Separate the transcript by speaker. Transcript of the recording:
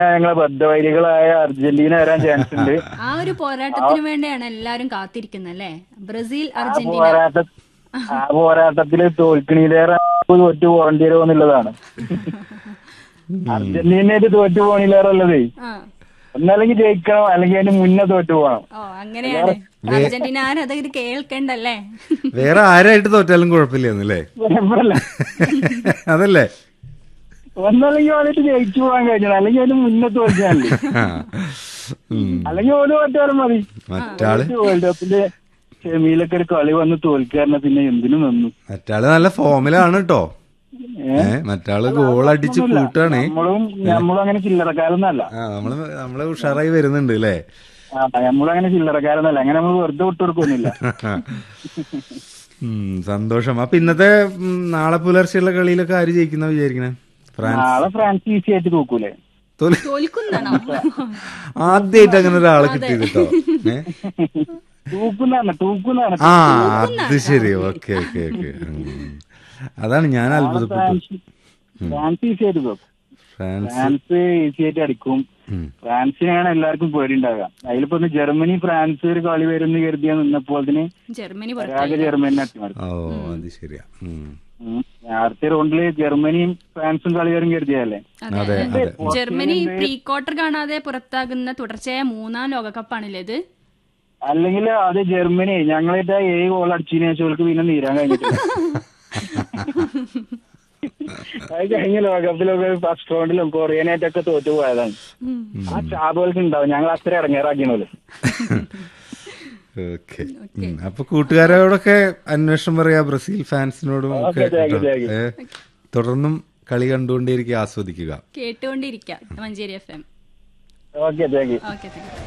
Speaker 1: ഞങ്ങളെ ബദ്ധവൈരികളായ അർജന്റീന വരാൻ ചാൻസ് ഉണ്ട്
Speaker 2: ആ ഒരു പോരാട്ടത്തിന് വേണ്ടിയാണ് എല്ലാരും കാത്തിരിക്കുന്നത് അല്ലേ ബ്രസീൽ
Speaker 1: ആ
Speaker 2: അർജന്റീന
Speaker 1: പോരാട്ട ആ പോരാട്ടത്തില് തോൽക്കണിയിലേറെ തോറ്റു പോകേണ്ടി വരുമോ എന്നുള്ളതാണ് അർജന്റീനയായിട്ട് തോറ്റു പോകണിലേറെ ഉള്ളതേ
Speaker 2: ആ
Speaker 1: ഒന്നല്ലെങ്കിൽ ജയിക്കണം അല്ലെങ്കിൽ അതിന് മുന്നേ തോറ്റു പോകണം
Speaker 2: ഓ അങ്ങനെയാണ് അർജന്റീന ആരും അതൊക്കെ ഇത് കേൾക്കണ്ടല്ലേ
Speaker 3: വേറെ ആരായിട്ട് തോറ്റാലും കുഴപ്പമില്ലെന്നല്ലേ
Speaker 1: കുഴപ്പമില്ല.
Speaker 3: അതല്ലേ
Speaker 1: ഒന്നല്ലെങ്കിൽ ഓലിട്ട് ജയിച്ചു പോകാൻ കഴിഞ്ഞത് അല്ലെങ്കിൽ അതിന് മുന്നേ തോൽക്കാനല്ലേ
Speaker 3: ആ. ഉം.
Speaker 1: അല്ലെങ്കിൽ ഓല് തോറ്റാലും മതി
Speaker 3: മറ്റാള്
Speaker 1: വേൾഡ് കപ്പിന്റെ സെമിയിലൊക്കെ ഒരു കളി വന്ന് തോൽക്കാറിന പിന്നെ എന്തിനു നിന്നു
Speaker 3: മറ്റാള് നല്ല ഫോമിലാണ് കേട്ടോ ഏ മറ്റാള് ഗോൾ അടിച്ച് കൂട്ടാണേ
Speaker 1: നമ്മളും നമ്മളും അങ്ങനെ ചില്ലറക്കാരൊന്നല്ല
Speaker 3: ആ നമ്മള് നമ്മള് ഉഷാറായി വരുന്നുണ്ട് അല്ലേ
Speaker 1: ആ നമ്മളും അങ്ങനെ ചില്ലറക്കാരൊന്നല്ല അങ്ങനെ നമ്മൾ വെറുതെ വിട്ടുകൊടുക്കൊന്നുമില്ല
Speaker 3: ഉം, സന്തോഷം അപ്പൊ ഇന്നത്തെ ഉം, നാളെ പുലർച്ചെയുള്ള കളിയിലൊക്കെ ആര് ജയിക്കുന്ന വിചാരിക്കണേ ഫ്രാൻസ്
Speaker 1: നാളെ ഫ്രാൻസ് ഈസി ആയിട്ട് തൂക്കൂലേ
Speaker 3: തോൽ-
Speaker 2: തോൽക്കുന്നതാണോ
Speaker 3: ആദ്യമായിട്ട് അങ്ങനെ ഒരാളെ കിട്ടിയത് കേട്ടോ ഏ
Speaker 1: തൂക്കുന്നതാണ് തൂക്കുന്നതാണ്
Speaker 3: ആ അത് ശരി ഓക്കെ ഓക്കെ ഓക്കെ അതാണ് ഞാൻ അത്ഭുതപ്പെട്ടു
Speaker 1: ഫ്രാൻസ് ഫ്രാൻസ് ഈസി ആയിട്ട് തൂക്കും
Speaker 3: ഫ്രാൻസ്
Speaker 1: ഫ്രാൻസ് ഈസി ആയിട്ട് അടിക്കും
Speaker 3: ഉം.
Speaker 1: ഫ്രാൻസിനെയാണ് എല്ലാവർക്കും പേടി ഉണ്ടാവുക അതിലിപ്പോ ഒന്ന് ജർമ്മനി ഫ്രാൻസ് ഒരു കളി വരുമെന്ന് കരുതിയാ നിന്നപ്പോൾ തന്നെ
Speaker 2: ജർമ്മനി
Speaker 1: ഒരാകെ
Speaker 2: പുറത്തായി
Speaker 1: ജർമ്മനി അട്ടിമറി
Speaker 3: ഓ അത് ശരിയാ ഉം.
Speaker 1: നേരത്തെ റൗണ്ടില് ജർമ്മനിയും ഫ്രാൻസും കളി വരും കരുതിയല്ലേ
Speaker 3: അതെ അതെ
Speaker 2: ജർമ്മനി പ്രീ ക്വാർട്ടർ കാണാതെ പുറത്താകുന്ന തുടർച്ചയായ മൂന്നാം ലോകകപ്പാണല്ലേ ഇത്
Speaker 1: അല്ലെങ്കിൽ അത് ജർമ്മനി ഞങ്ങളായിട്ട് ഏഴ് ഗോൾ അടിച്ചതിന് ശേഷം അവർക്ക് പിന്നെ നീരാൻ കഴിഞ്ഞിട്ടില്ല അത് കഴിഞ്ഞ ലോകകപ്പിലൊക്കെ ഫസ്റ്റ് റൗണ്ടിലും കൊറിയനായിട്ടൊക്കെ തോറ്റു പോയതാണ് ആ ചാബോൾക്ക് ഉണ്ടാവും ഞങ്ങൾ അത്ര ഇറങ്ങേറാക്കിയണല്ലോ
Speaker 3: ഓക്കെ അപ്പൊ കൂട്ടുകാരോടൊക്കെ അന്വേഷണം പറയാ ബ്രസീൽ ഫാൻസിനോടും ഒക്കെ
Speaker 1: ഓക്കേ, താങ്ക് യു,
Speaker 3: കേട്ടോ.
Speaker 1: Thank you.
Speaker 3: ഏ, തുടർന്നും കളി കണ്ടുകൊണ്ടേയിരിക്കുക ആസ്വദിക്കുക
Speaker 2: കേട്ടുകൊണ്ടിരിക്കാം Manjeri F M
Speaker 1: okay thank you
Speaker 2: okay thank U